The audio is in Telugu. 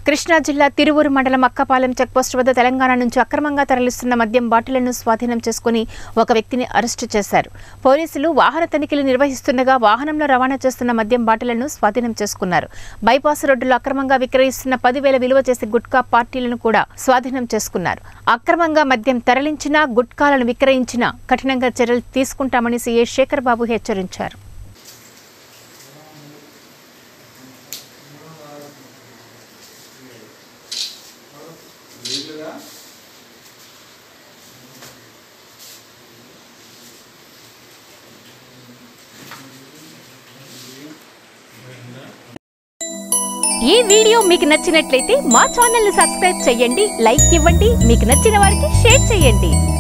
కృష్ణా జిల్లా తిరువూరు మండలం అక్కపాలెం చెక్పోస్ట్ వద్ద తెలంగాణ నుంచి అక్రమంగా తరలిస్తున్న మద్యం బాటిళ్లను స్వాధీనం చేసుకుని ఒక వ్యక్తిని అరెస్టు చేశారు పోలీసులు వాహన తనిఖీలు నిర్వహిస్తుండగా వాహనంలో రవాణా చేస్తున్న మద్యం బాటిళ్లను స్వాధీనం చేసుకున్నారు బైపాస్ రోడ్డులో అక్రమంగా విక్రయిస్తున్న పదివేల విలువ చేసే గుట్కా పార్టీలను కూడా స్వాధీనం చేసుకున్నారు అక్రమంగా మద్యం తరలించినా గుట్కాలను విక్రయించినా కఠినంగా చర్యలు తీసుకుంటామని సీఏ శేఖర్ బాబు హెచ్చరించారు ఈ వీడియో మీకు నచ్చినట్లయితే మా ఛానల్ ని సబ్స్క్రైబ్ చేయండి లైక్ ఇవ్వండి మీకు నచ్చిన వారికి షేర్ చేయండి